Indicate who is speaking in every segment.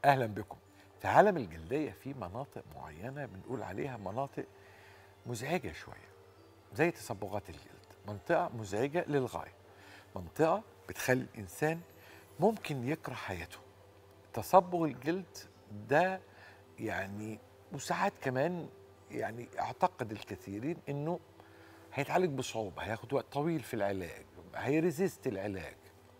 Speaker 1: اهلا بكم في عالم الجلديه في مناطق معينه بنقول عليها مناطق مزعجه شويه زي تصبغات الجلد منطقه مزعجه للغايه منطقه بتخلي الانسان ممكن يكره حياته تصبغ الجلد ده يعني وساعات كمان يعني اعتقد الكثيرين انه هيتعالج بصعوبه هياخد وقت طويل في العلاج هيريزيست العلاج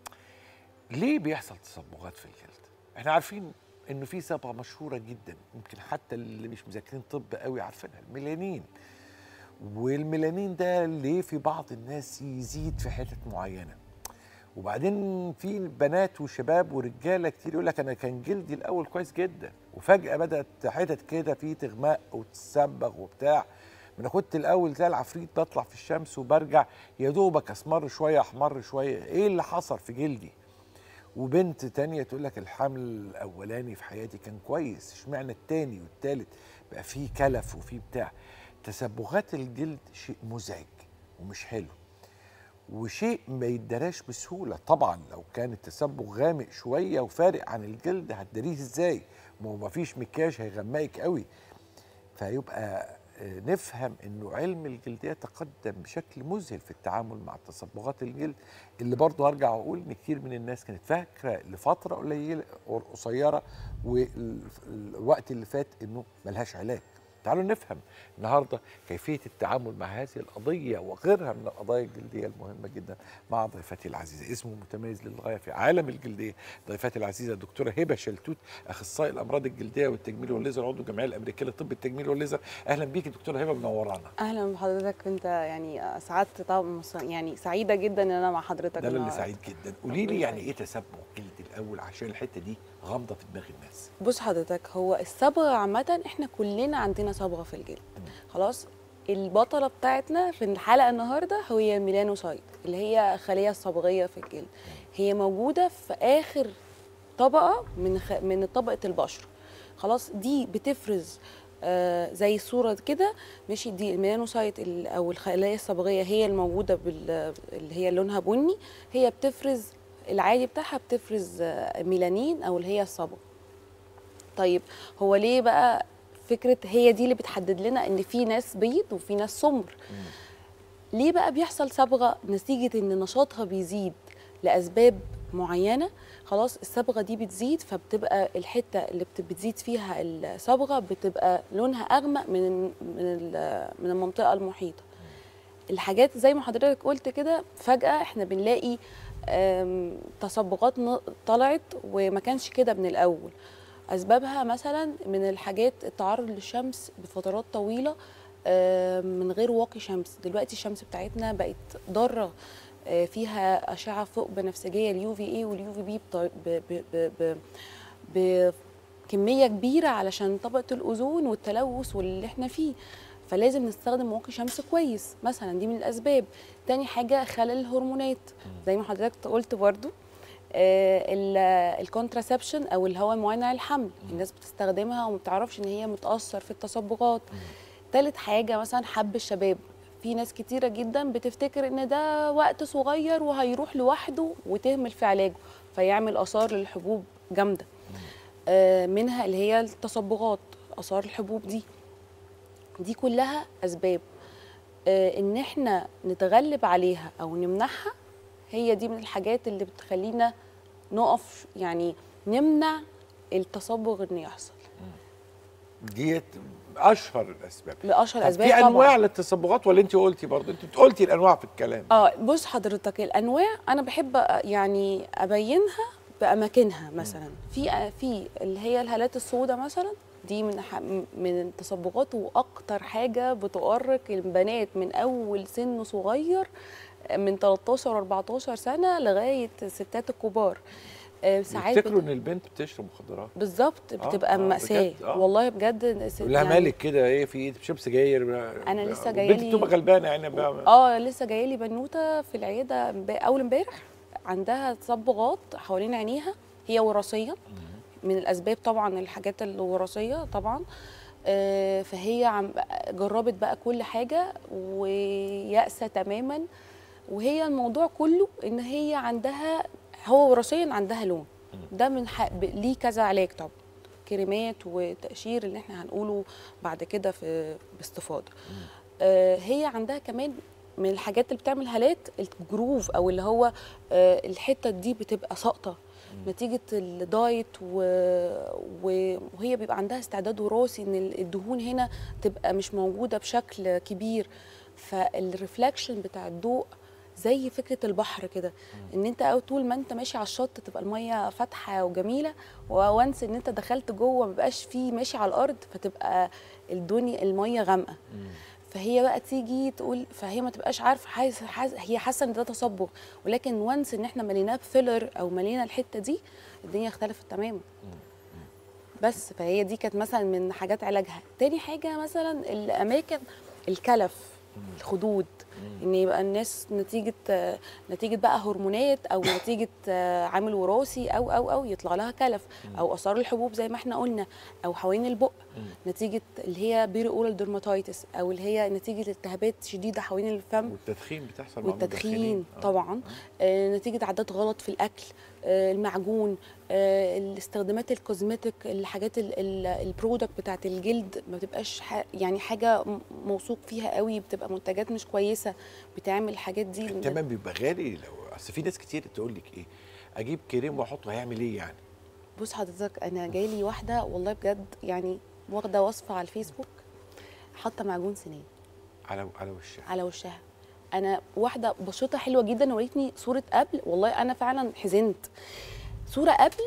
Speaker 1: ليه بيحصل تصبغات في الجلد احنا عارفين انه في صبغه مشهوره جدا يمكن حتى اللي مش مذاكرين طب قوي عارفينها الميلانين والميلانين ده ليه في بعض الناس يزيد في حتت معينه وبعدين في بنات وشباب ورجاله كتير يقول لك انا كان جلدي الاول كويس جدا وفجاه بدات حتت كده في تغماء وتتصبغ وبتاع انا كنت الاول زي العفريت بطلع في الشمس وبرجع يا دوبك اسمر شويه احمر شويه ايه اللي حصل في جلدي وبنت تانية تقول لك الحمل الاولاني في حياتي كان كويس اشمعنى التاني والتالت بقى فيه كلف وفيه بتاع تسبغات الجلد شيء مزعج ومش حلو وشيء ما يدراش بسهوله طبعا لو كان التسبغ غامق شويه وفارق عن الجلد هتداريه ازاي ما هو مفيش مكياج هيغمقك قوي فيبقى آه، نفهم انه علم الجلديه تقدم بشكل مذهل في التعامل مع تصبغات الجلد اللي برضه هرجع واقول ان كتير من الناس كانت فاكره لفتره قليله قصيره والوقت اللي فات انه ملهاش علاج تعالوا نفهم النهارده كيفيه التعامل مع هذه القضيه وغيرها من القضايا الجلديه المهمه جدا مع ضيفتي العزيزه اسمه متميز للغايه في عالم الجلديه ضيفتي العزيزه الدكتوره هبه شلتوت اخصائي الامراض الجلديه والتجميل والليزر عضو الجمعيه الامريكيه لطب التجميل والليزر اهلا بيكي دكتوره هبه منورانا
Speaker 2: اهلا بحضرتك انت يعني اسعدت طبعا يعني سعيده جدا ان انا مع حضرتك
Speaker 1: ده اللي
Speaker 2: النهاردة.
Speaker 1: سعيد جدا قولي لي يعني ايه تسبغ جلد الاول عشان الحته دي غامضه في دماغ الناس
Speaker 2: بص حضرتك هو الصبغه عامه احنا كلنا عندنا صبغه في الجلد خلاص البطله بتاعتنا في الحلقه النهارده هي الميلانوسايت اللي هي الخليه الصبغيه في الجلد هي موجوده في اخر طبقه من خ... من طبقه البشره خلاص دي بتفرز آه زي صوره كده ماشي دي الميلانوسايت ال- او الخلايا الصبغيه هي الموجوده بال... اللي هي لونها بني هي بتفرز العادي بتاعها بتفرز آه، ميلانين او اللي هي الصبغه طيب هو ليه بقى فكره هي دي اللي بتحدد لنا ان في ناس بيض وفي ناس سمر ليه بقى بيحصل صبغه نتيجه ان نشاطها بيزيد لاسباب معينه خلاص الصبغه دي بتزيد فبتبقى الحته اللي بت- بتزيد فيها الصبغه بتبقى لونها اغمق من من ال- من المنطقه المحيطه الحاجات زي ما حضرتك قلت كده فجاه احنا بنلاقي آم، تصبغات ن- طلعت وما كانش كده من الاول اسبابها مثلا من الحاجات التعرض للشمس بفترات طويله آم، من غير واقي شمس دلوقتي الشمس بتاعتنا بقت ضاره آه، فيها اشعه فوق بنفسجيه اليو في اي واليو في بي بكميه كبيره علشان طبقه الاوزون والتلوث واللي احنا فيه فلازم نستخدم واقي شمس كويس مثلا دي من الاسباب تاني حاجه خلل الهرمونات زي ما حضرتك قلت برضو الكونتراسبشن او الهواء الممنع الحمل الناس بتستخدمها وما بتعرفش ان هي متاثر في التصبغات تالت حاجه مثلا حب الشباب في ناس كتيره جدا بتفتكر ان ده وقت صغير وهيروح لوحده وتهمل في علاجه فيعمل اثار للحبوب جامده آه، منها اللي هي التصبغات اثار الحبوب دي دي كلها اسباب آه، ان احنا نتغلب عليها او نمنعها هي دي من الحاجات اللي بتخلينا نقف يعني نمنع التصبغ انه يحصل
Speaker 1: ديت اشهر الاسباب
Speaker 2: باشهر
Speaker 1: طب
Speaker 2: اسباب
Speaker 1: في
Speaker 2: طبعا
Speaker 1: انواع للتصبغات ولا انت قلتي برضه انت قلتي الانواع في الكلام
Speaker 2: اه بص حضرتك الانواع انا بحب أ- يعني ابينها باماكنها مثلا في في اللي هي الهالات السوداء مثلا دي من ح- من التصبغات واكتر حاجه بتؤرق البنات من اول سن صغير من 13 14 سنه لغايه الستات الكبار آه، ساعات
Speaker 1: يفتكروا
Speaker 2: بت...
Speaker 1: ان البنت بتشرب مخدرات
Speaker 2: بالظبط
Speaker 1: آه،
Speaker 2: بتبقى
Speaker 1: آه،
Speaker 2: مأساة
Speaker 1: بجد، آه.
Speaker 2: والله بجد س-
Speaker 1: لها مالك كده ايه في ايه بتشرب سجاير
Speaker 2: أنا لسه
Speaker 1: البنت
Speaker 2: جايالي-
Speaker 1: بتبقى غلبانه يعني بقى
Speaker 2: اه لسه جايه لي بنوته في العياده امب- اول امبارح عندها تصبغات حوالين عينيها هي وراثيه من الاسباب طبعا الحاجات الوراثيه طبعا آه، فهي عم جربت بقى كل حاجه ويأسة تماما وهي الموضوع كله ان هي عندها هو وراثيا عندها لون ده من حق ب- ليه كذا علاج طبعا كريمات وتقشير اللي احنا هنقوله بعد كده في باستفاضه آه، هي عندها كمان من الحاجات اللي بتعمل هالات الجروف او اللي هو آه، الحته دي بتبقى ساقطه نتيجه الدايت و... و- وهي بيبقى عندها استعداد وراثي ان الدهون هنا تبقى مش موجوده بشكل كبير فالرفلكشن بتاع الضوء زي فكره البحر كده ان انت أو طول ما انت ماشي على الشط تبقى الميه فاتحه وجميله وانس ان انت دخلت جوه ما بقاش فيه ماشي على الارض فتبقى الدنيا الميه غامقه فهي بقى تيجي تقول فهي ما تبقاش عارفه حاسه حاس هي حاسه ان ده تصبغ ولكن وانس ان احنا مليناه بفيلر او ملينا الحته دي الدنيا اختلفت تماما بس فهي دي كانت مثلا من حاجات علاجها تاني حاجه مثلا الاماكن الكلف الخدود ان يبقى الناس نتيجه آه، نتيجه بقى هرمونات او نتيجه آه، عامل وراثي او او او يطلع لها كلف او اثار الحبوب زي ما احنا قلنا او حوالين البق نتيجه اللي هي بيري اورال ديرماتايتس او اللي هي نتيجه التهابات شديده حوالين الفم
Speaker 1: والتدخين بتحصل مع
Speaker 2: والتدخين
Speaker 1: المدخنين. آه.
Speaker 2: طبعا آه، نتيجه عادات غلط في الاكل آه، المعجون آه، الاستخدامات الكوزمتيك الحاجات ال- ال- البرودكت بتاعت الجلد ما بتبقاش ح- يعني حاجه م- موثوق فيها قوي بتبقى منتجات مش كويسه بتعمل الحاجات دي
Speaker 1: كمان بيبقى غالي لو اصل في ناس كتير تقول لك ايه اجيب كريم واحطه هيعمل ايه يعني
Speaker 2: بص حضرتك انا جايلي واحده والله بجد يعني واخده وصفه على الفيسبوك حاطه معجون سنان
Speaker 1: على على وشها
Speaker 2: على وشها انا واحده بشرتها حلوه جدا وريتني صوره قبل والله انا فعلا حزنت صوره قبل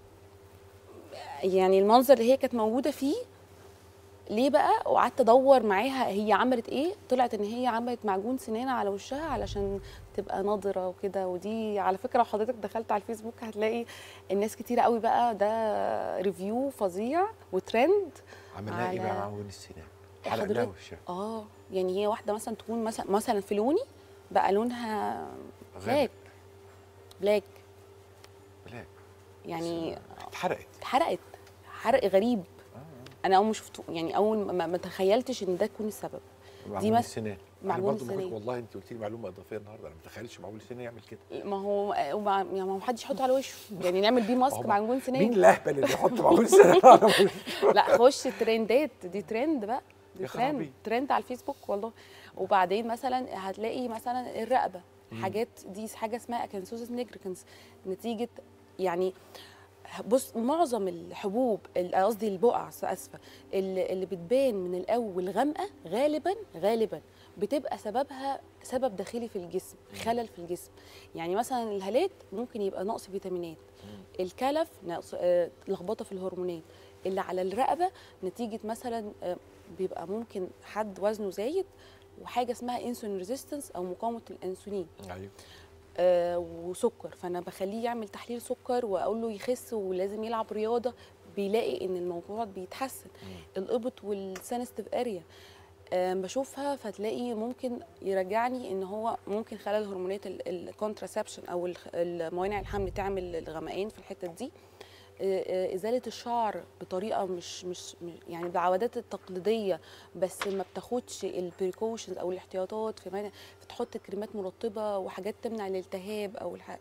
Speaker 2: يعني المنظر اللي هي كانت موجوده فيه ليه بقى وقعدت ادور معاها هي عملت ايه طلعت ان هي عملت معجون سنان على وشها علشان تبقى نضره وكده ودي على فكره لو حضرتك دخلت على الفيسبوك هتلاقي الناس كتيره قوي بقى ده ريفيو فظيع وترند
Speaker 1: عمل لها ايه بقى
Speaker 2: على-
Speaker 1: معون السنان حرق لها
Speaker 2: حضرتك
Speaker 1: وشها
Speaker 2: اه يعني هي واحده مثلا تكون مثلا مثلا في لوني بقى لونها
Speaker 1: غامق.
Speaker 2: بلاك بلاك
Speaker 1: بلاك
Speaker 2: يعني
Speaker 1: اتحرقت
Speaker 2: اتحرقت حرق غريب انا اول ما شفته يعني اول ما ما تخيلتش ان ده يكون السبب
Speaker 1: معجون
Speaker 2: مس-
Speaker 1: السنان
Speaker 2: معجون
Speaker 1: أنا برضو بقولك
Speaker 2: السنان.
Speaker 1: والله انت قلت لي معلومه اضافيه النهارده انا ما تخيلش معجون السنان يعمل كده
Speaker 2: ما هو ومع- يعني ما هو محدش يحطه على وشه يعني نعمل بيه ماسك
Speaker 1: هو
Speaker 2: معجون
Speaker 1: مين
Speaker 2: سنان
Speaker 1: الاهبل اللي يحط معجون السنان على وشه
Speaker 2: لا خش ترندات دي ترند بقى دي
Speaker 1: يا
Speaker 2: ترند
Speaker 1: خرابي.
Speaker 2: ترند على الفيسبوك والله وبعدين مثلا هتلاقي مثلا الرقبه حاجات دي حاجه اسمها اكنسوسس نيجريكنس نتيجه يعني بص معظم الحبوب ال- قصدي البقع اسفه اللي اللي بتبان من الاول غامقه غالبا غالبا بتبقى سببها سبب داخلي في الجسم خلل في الجسم يعني مثلا الهالات ممكن يبقى نقص فيتامينات الكلف نقص آه، لخبطه في الهرمونات اللي على الرقبه نتيجه مثلا آه، بيبقى ممكن حد وزنه زايد وحاجه اسمها انسولين ريزيستنس او مقاومه الانسولين
Speaker 1: ايوه
Speaker 2: آه، وسكر فانا بخليه يعمل تحليل سكر واقول له يخس ولازم يلعب رياضه بيلاقي ان الموضوع بيتحسن الابط والسنستيف اريا بشوفها فتلاقي ممكن يرجعني ان هو ممكن خلال هرمونات الكونتراسبشن او الخ- الموانع الحمل تعمل الغمقان في الحته دي آه، آه، ازاله الشعر بطريقه مش مش مش- يعني بالعوادات التقليديه بس ما بتاخدش البريكوشنز او الاحتياطات في منع تحط كريمات مرطبه وحاجات تمنع الالتهاب او الح...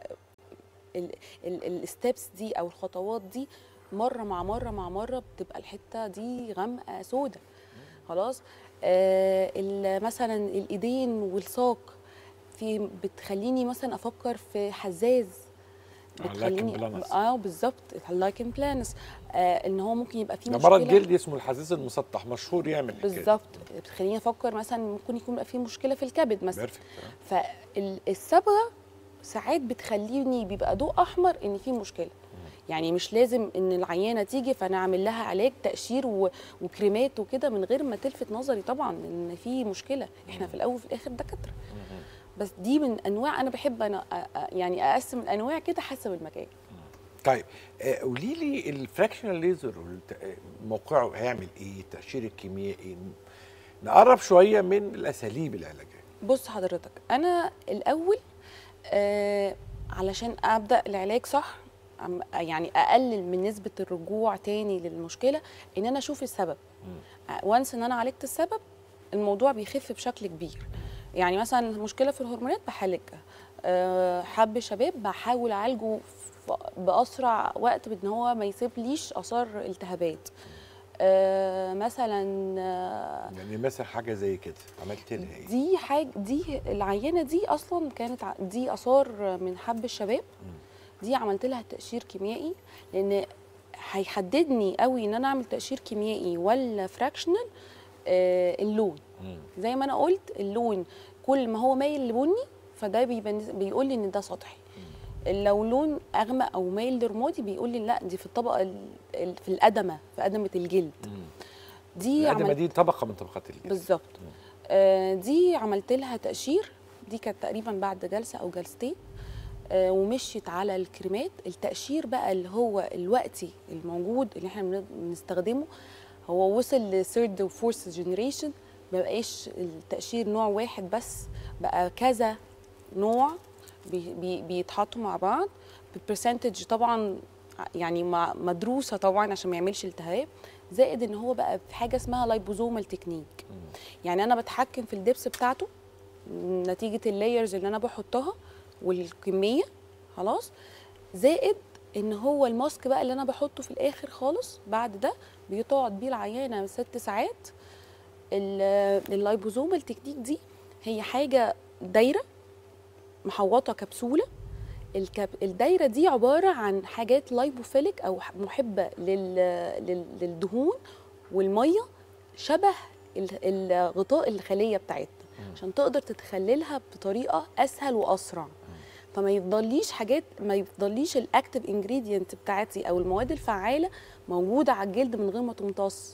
Speaker 2: الستبس دي او الخطوات دي مره مع مره مع مره بتبقى الحته دي غامقه سودة خلاص آه ال- مثلا الايدين والساق في بتخليني مثلا افكر في حزاز
Speaker 1: آه، lichen
Speaker 2: بتخليني
Speaker 1: planus.
Speaker 2: اه بالظبط اللايكن بلانس آه ان هو ممكن يبقى فيه
Speaker 1: ده
Speaker 2: مشكله
Speaker 1: مرض جلدي اسمه الحساس المسطح مشهور يعمل الحكاية دي.
Speaker 2: بالظبط بتخليني افكر مثلا ممكن يكون يبقى فيه مشكله في الكبد مثلا
Speaker 1: بيرفكت آه.
Speaker 2: فالصبغه ساعات بتخليني بيبقى ضوء احمر ان في مشكله يعني مش لازم ان العيانه تيجي فانا اعمل لها علاج تقشير و... وكريمات وكده من غير ما تلفت نظري طبعا ان في مشكله احنا في الاول وفي الاخر دكاتره بس دي من انواع انا بحب انا أ- أ- يعني اقسم الانواع كده حسب المكان
Speaker 1: طيب آه، قولي لي الفراكشنال ليزر والت- آه، موقعه هيعمل ايه التأشير الكيميائي نقرب شويه من الاساليب العلاجيه
Speaker 2: بص حضرتك انا الاول آه علشان ابدا العلاج صح عم- يعني اقلل من نسبه الرجوع تاني للمشكله ان انا اشوف السبب وانس ان انا عالجت السبب الموضوع بيخف بشكل كبير يعني مثلا المشكله في الهرمونات بعالجها آه، حب شباب بحاول اعالجه ب- باسرع وقت بان هو ما يسيبليش اثار التهابات آه مثلا آه
Speaker 1: يعني مثلا حاجه زي كده عملت لها ايه؟
Speaker 2: دي حاجه دي العينه دي اصلا كانت ع- دي اثار من حب الشباب دي عملت لها تقشير كيميائي لان هيحددني قوي ان انا اعمل تقشير كيميائي ولا فراكشنال آه اللون
Speaker 1: مم.
Speaker 2: زي ما انا قلت اللون كل ما هو مايل لبني فده بيبقى بيقول لي ان ده سطحي لو لون اغمق او مايل لرمادي بيقول لي لا دي في الطبقه ال- ال- في الادمه في ادمه الجلد
Speaker 1: مم.
Speaker 2: دي
Speaker 1: الأدمة
Speaker 2: عملت
Speaker 1: دي طبقه من طبقات الجلد
Speaker 2: بالظبط آه دي عملت لها تقشير دي كانت تقريبا بعد جلسه او جلستين آه ومشيت على الكريمات التقشير بقى اللي هو الوقتي الموجود اللي احنا بن- بنستخدمه هو وصل لثيرد وفورث جنريشن ما بقاش التقشير نوع واحد بس بقى كذا نوع بي بي بيتحطوا مع بعض ببرسنتج طبعا يعني مع- مدروسه طبعا عشان ما يعملش التهاب زائد ان هو بقى في حاجه اسمها لايبوزومال تكنيك يعني انا بتحكم في الدبس بتاعته نتيجه اللايرز اللي انا بحطها والكميه خلاص زائد ان هو الماسك بقى اللي انا بحطه في الاخر خالص بعد ده بيقعد بيه العيانه ست ساعات ال- اللايبوزومال تكنيك دي هي حاجه دايره محوطه كبسوله الكب... الدايره دي عباره عن حاجات لايبوفيليك او ح- محبه لل... لل... للدهون والميه شبه ال- الغطاء الخليه بتاعتنا عشان تقدر تتخللها بطريقه اسهل واسرع فما يفضليش حاجات ما يفضليش الاكتيف انجريدينت بتاعتي او المواد الفعاله موجوده على الجلد من غير ما تمتص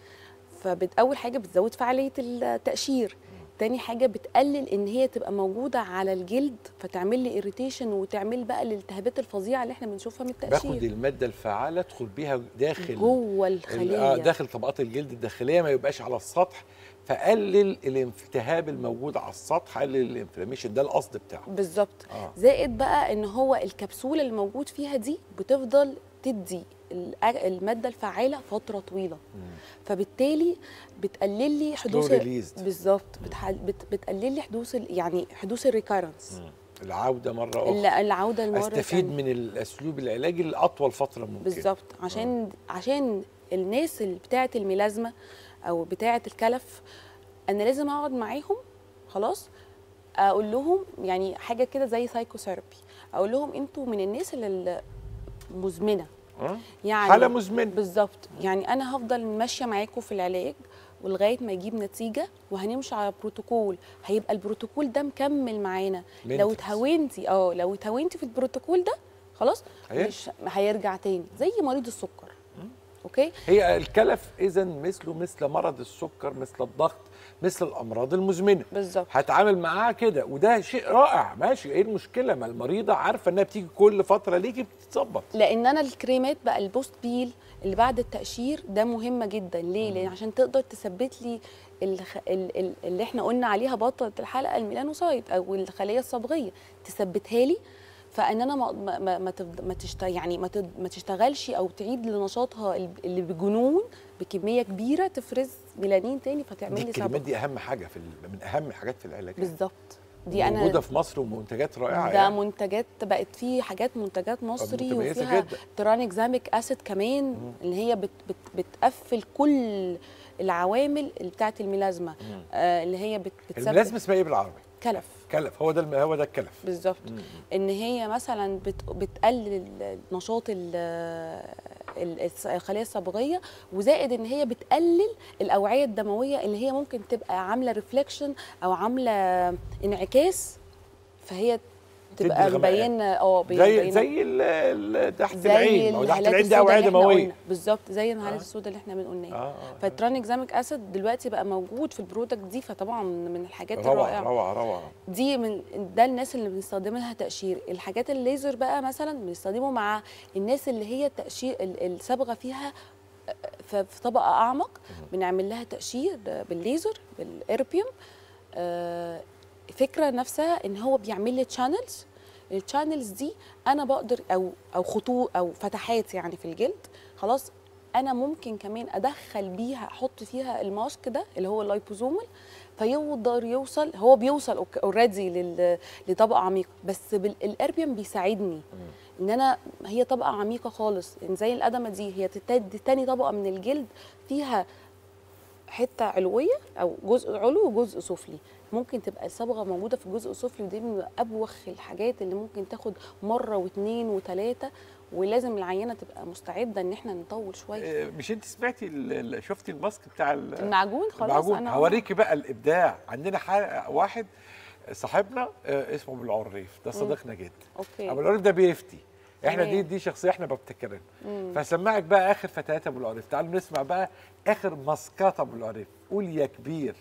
Speaker 2: فاول حاجه بتزود فعاليه التقشير تاني حاجه بتقلل ان هي تبقى موجوده على الجلد فتعمل لي اريتيشن وتعمل بقى الالتهابات الفظيعه اللي احنا بنشوفها من
Speaker 1: باخد
Speaker 2: التقشير
Speaker 1: الماده الفعاله ادخل بيها داخل
Speaker 2: جوه
Speaker 1: ال-
Speaker 2: الخليه
Speaker 1: آه، داخل طبقات الجلد الداخليه ما يبقاش على السطح فقلل الالتهاب الموجود على السطح قلل الانفلاميشن ده القصد بتاعه
Speaker 2: بالظبط
Speaker 1: آه.
Speaker 2: زائد بقى ان هو الكبسوله اللي موجود فيها دي بتفضل تدي الأ- الماده الفعاله فتره طويله فبالتالي بتقلل لي حدوث
Speaker 1: released.
Speaker 2: بالظبط بتح- بت- بتقلل لي حدوث ال- يعني حدوث الريكارنس
Speaker 1: العوده مره اخرى
Speaker 2: العوده المره
Speaker 1: استفيد
Speaker 2: التانية.
Speaker 1: من الاسلوب العلاجي لاطول فتره ممكنه
Speaker 2: بالظبط عشان عشان الناس اللي بتاعه الميلازما او بتاعه الكلف انا لازم اقعد معاهم خلاص اقول لهم يعني حاجه كده زي سايكوثيرابي اقول لهم انتوا من الناس اللي مزمنه
Speaker 1: آه؟
Speaker 2: يعني
Speaker 1: حاله مزمنه
Speaker 2: بالظبط يعني انا هفضل ماشيه معاكم في العلاج ولغايه ما يجيب نتيجه وهنمشي على بروتوكول هيبقى البروتوكول ده مكمل معانا لو
Speaker 1: Maintenance.
Speaker 2: اتهاونتي اه لو اتهاونتي في البروتوكول ده خلاص
Speaker 1: هيرجع.
Speaker 2: مش هيرجع تاني زي مريض السكر اوكي
Speaker 1: هي الكلف اذا مثله مثل مرض السكر مثل الضغط مثل الامراض المزمنه
Speaker 2: بالظبط
Speaker 1: هتعامل معاها كده وده شيء رائع ماشي ايه المشكله ما المريضه عارفه انها بتيجي كل فتره ليكي بتتظبط
Speaker 2: لان انا الكريمات بقى البوست بيل اللي بعد التقشير ده مهمه جدا ليه لان عشان تقدر تثبت لي الخ... ال... ال... اللي احنا قلنا عليها بطله الحلقه الميلانوسايت او الخليه الصبغيه تثبتها لي فان انا ما ما ما, ما, تفض... ما تشت... يعني ما, تد... ما تشتغلش او تعيد لنشاطها ال- اللي بجنون بكميه كبيره تفرز ميلانين تاني
Speaker 1: دي
Speaker 2: فتعمل لي
Speaker 1: الكلمات
Speaker 2: صبغ
Speaker 1: دي اهم حاجه في ال- من اهم الحاجات في العلاج
Speaker 2: بالظبط دي انا
Speaker 1: موجوده في مصر ومنتجات رائعه
Speaker 2: ده
Speaker 1: يعني.
Speaker 2: منتجات بقت في حاجات منتجات مصري
Speaker 1: متميزة
Speaker 2: وفيها
Speaker 1: جدا.
Speaker 2: ترانكزاميك اسيد كمان اللي هي بت بت بتقفل كل العوامل اللي بتاعت الميلازما آه اللي هي بت بتسبب
Speaker 1: الملازمه اسمها ايه بالعربي
Speaker 2: كلف
Speaker 1: كلف هو ده الم- هو ده الكلف
Speaker 2: بالظبط ان هي مثلا بت بتقلل ال- نشاط ال- ال- الس- الخليه الصبغيه وزائد ان هي بتقلل الاوعيه الدمويه اللي هي ممكن تبقى عامله ريفليكشن او عامله انعكاس فهي تبقى
Speaker 1: الغمقان.
Speaker 2: مبينه اه
Speaker 1: زي
Speaker 2: مبينة-
Speaker 1: زي ال- ال- تحت
Speaker 2: زي
Speaker 1: العين ما هو تحت
Speaker 2: الهالات
Speaker 1: العين ده
Speaker 2: السوداء
Speaker 1: اوعيه
Speaker 2: اللي احنا
Speaker 1: دمويه
Speaker 2: قلنا. بالظبط زي الهالات
Speaker 1: آه.
Speaker 2: السوداء اللي احنا بنقولها
Speaker 1: اه اه
Speaker 2: فالترانكزاميك اسيد دلوقتي بقى موجود في البرودكت دي فطبعا من الحاجات
Speaker 1: روعه
Speaker 2: الرائعه
Speaker 1: روعه روعه
Speaker 2: دي من ده الناس اللي بنستخدم لها تقشير الحاجات الليزر بقى مثلا بنستخدمه مع الناس اللي هي التقشير ال- الصبغه فيها ف- في طبقه اعمق بنعمل لها تقشير بالليزر بالاربيوم آه، فكره نفسها ان هو بيعمل لي تشانلز التشانلز دي انا بقدر او او خطوط او فتحات يعني في الجلد خلاص انا ممكن كمان ادخل بيها احط فيها الماسك ده اللي هو اللايبوزومال فيقدر يوصل هو بيوصل اوريدي لطبقه عميقه بس الاربيوم بيساعدني ان انا هي طبقه عميقه خالص إن زي القدمه دي هي تتا- دي تاني طبقه من الجلد فيها حته علويه او جزء علوي وجزء سفلي ممكن تبقى الصبغه موجوده في الجزء السفلي ودي من ابوخ الحاجات اللي ممكن تاخد مره واثنين وثلاثه ولازم العينه تبقى مستعده ان احنا نطول شويه
Speaker 1: آه، مش انت سمعتي ال- ال- شفتي الماسك بتاع ال-
Speaker 2: المعجون خلاص
Speaker 1: المعجون
Speaker 2: انا
Speaker 1: هوريكي بقى الابداع عندنا حلقة واحد صاحبنا آه، اسمه ابو العريف ده صديقنا جدا
Speaker 2: اوكي
Speaker 1: ابو العريف ده بيفتي احنا دي
Speaker 2: تمام.
Speaker 1: دي شخصيه احنا بنبتكرها
Speaker 2: مم.
Speaker 1: فسمعك بقى اخر فتيات ابو العريف تعالوا نسمع بقى اخر ماسكات ابو العريف قول يا كبير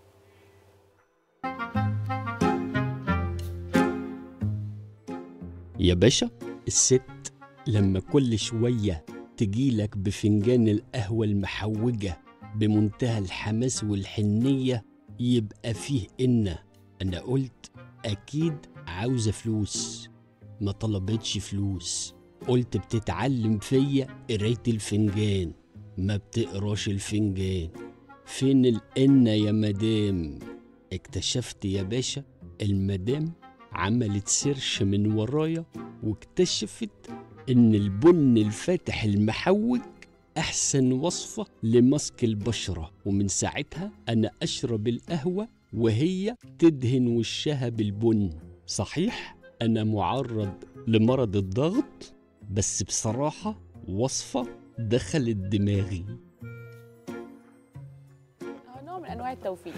Speaker 3: يا باشا الست لما كل شوية تجيلك بفنجان القهوة المحوجة بمنتهى الحماس والحنية يبقى فيه إن أنا قلت أكيد عاوزة فلوس ما طلبتش فلوس قلت بتتعلم فيا قراية الفنجان ما بتقراش الفنجان فين الإن يا مدام اكتشفت يا باشا المدام عملت سيرش من ورايا واكتشفت ان البن الفاتح المحوج احسن وصفه لمسك البشره ومن ساعتها انا اشرب القهوه وهي تدهن وشها بالبن صحيح انا معرض لمرض الضغط بس بصراحه وصفه دخلت دماغي
Speaker 2: هو نوع من انواع التوفيق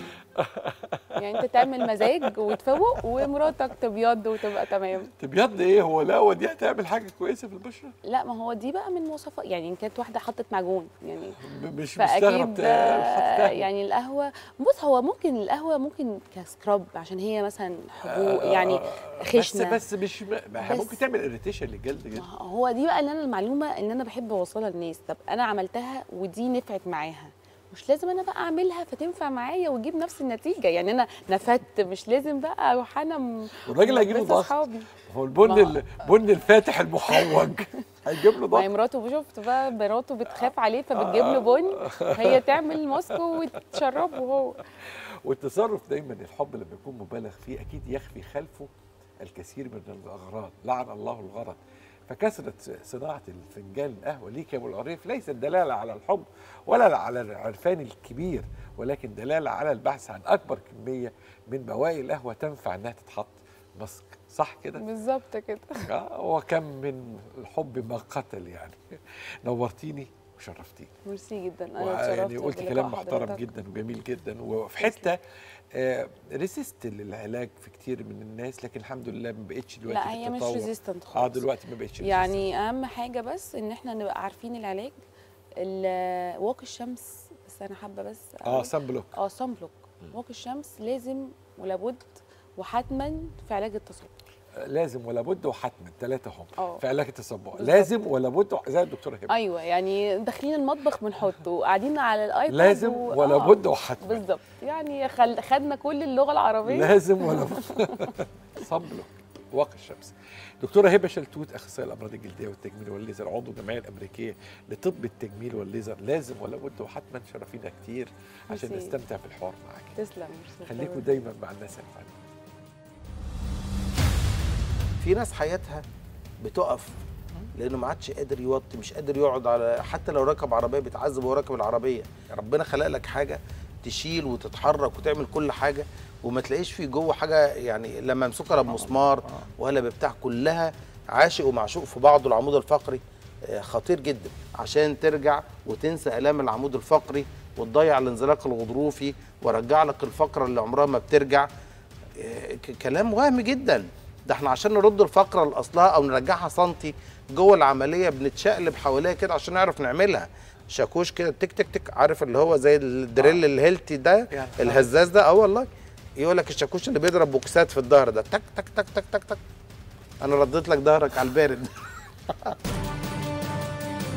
Speaker 2: يعني انت تعمل مزاج وتفوق ومراتك تبيض وتبقى تمام
Speaker 1: تبيض ايه هو لا هو دي هتعمل حاجه كويسه في البشره
Speaker 2: لا ما هو دي بقى من مواصفات يعني ان كانت واحده حطت معجون يعني
Speaker 1: م- مش
Speaker 2: فاكيد
Speaker 1: مستغرب
Speaker 2: آه،
Speaker 1: حطها.
Speaker 2: يعني القهوه بص هو ممكن القهوه ممكن كسكراب عشان هي مثلا حبوب يعني خشنه
Speaker 1: بس بس مش ما هي
Speaker 2: بس-
Speaker 1: ممكن تعمل اريتيشن للجلد جدا
Speaker 2: ما هو دي بقى اللي انا المعلومه اللي انا بحب اوصلها للناس طب انا عملتها ودي نفعت معاها مش لازم انا بقى اعملها فتنفع معايا وتجيب نفس النتيجه يعني انا نفدت مش لازم بقى اروح انا م-
Speaker 1: والراجل هيجيب له
Speaker 2: ملبسة
Speaker 1: ضغط
Speaker 2: أصحابي.
Speaker 1: هو البن
Speaker 2: ما-
Speaker 1: ال- البن الفاتح المحوج هيجيب له
Speaker 2: ما هي
Speaker 1: ضغط
Speaker 2: مراته شفت بقى مراته بتخاف عليه فبتجيب له بن هي تعمل ماسكه وتشربه هو
Speaker 1: والتصرف دايما الحب لما يكون مبالغ فيه اكيد يخفي خلفه الكثير من الاغراض لعن الله الغرض فكثرة صناعة الفنجان القهوة ليك يا أبو العريف ليست دلالة على الحب ولا على العرفان الكبير ولكن دلالة على البحث عن أكبر كمية من بواقي القهوة تنفع إنها تتحط مسك صح كده؟
Speaker 2: بالظبط كده
Speaker 1: آه، وكم من الحب ما قتل يعني نورتيني وشرفتيني
Speaker 2: ميرسي جدا انا
Speaker 1: ويعني
Speaker 2: اتشرفت
Speaker 1: قلت
Speaker 2: بلقاء
Speaker 1: كلام محترم
Speaker 2: حضرتك.
Speaker 1: جدا وجميل جدا وفي حته آه ريسيست للعلاج في كتير من الناس لكن الحمد لله ما بقتش دلوقتي
Speaker 2: لا هي مش
Speaker 1: بتتطور.
Speaker 2: ريزيستنت
Speaker 1: اه
Speaker 2: خالص
Speaker 1: دلوقتي ما بقتش resistant.
Speaker 2: يعني اهم حاجه بس ان احنا نبقى عارفين العلاج ال- واقي الشمس بس انا حابه بس
Speaker 1: اه
Speaker 2: أقول-
Speaker 1: سان بلوك
Speaker 2: اه صن بلوك واقي الشمس لازم ولابد وحتما في علاج التصبغ
Speaker 1: آه، لازم ولا بد وحتما ثلاثه هم
Speaker 2: اه.
Speaker 1: في علاج التصبغ
Speaker 2: بالظبط.
Speaker 1: لازم ولا بد زي الدكتوره هبه
Speaker 2: ايوه يعني داخلين المطبخ بنحطه قاعدين على الايباد
Speaker 1: لازم
Speaker 2: و-
Speaker 1: ولا
Speaker 2: آه،
Speaker 1: بد وحتما
Speaker 2: بالظبط يعني خل... خدنا كل اللغه العربيه
Speaker 1: لازم ولا بد صن بلوك واقي الشمس دكتوره هبه شلتوت اخصائيه الامراض الجلديه والتجميل والليزر عضو الجمعيه الامريكيه لطب التجميل والليزر لازم ولا بد وحتما شرفينا كتير عشان
Speaker 2: ميرسي.
Speaker 1: نستمتع بالحوار معاك
Speaker 2: تسلم ميرسي
Speaker 1: خليكم
Speaker 2: خالد.
Speaker 1: دايما مع الناس الفعالين
Speaker 4: في ناس حياتها بتقف لانه ما عادش قادر يوطي مش قادر يقعد على حتى لو ركب عربيه بيتعذب وهو راكب العربيه ربنا خلق لك حاجه تشيل وتتحرك وتعمل كل حاجه وما تلاقيش في جوه حاجه يعني لما امسكها لا بمسمار ولا بتاع كلها عاشق ومعشوق في بعضه العمود الفقري آه، خطير جدا عشان ترجع وتنسى الام العمود الفقري وتضيع الانزلاق الغضروفي ورجع لك الفقره اللي عمرها ما بترجع آه، ك- كلام وهم جدا ده احنا عشان نرد الفقره لاصلها او نرجعها سنتي جوه العمليه بنتشقلب حواليها كده عشان نعرف نعملها شاكوش كده تك تك تك عارف اللي هو زي الدريل الهيلتي ده
Speaker 1: يعني.
Speaker 4: الهزاز ده اه والله يقول لك الشاكوش اللي بيضرب بوكسات في الظهر ده تك تك تك تك تك تك انا رديت لك ظهرك على البارد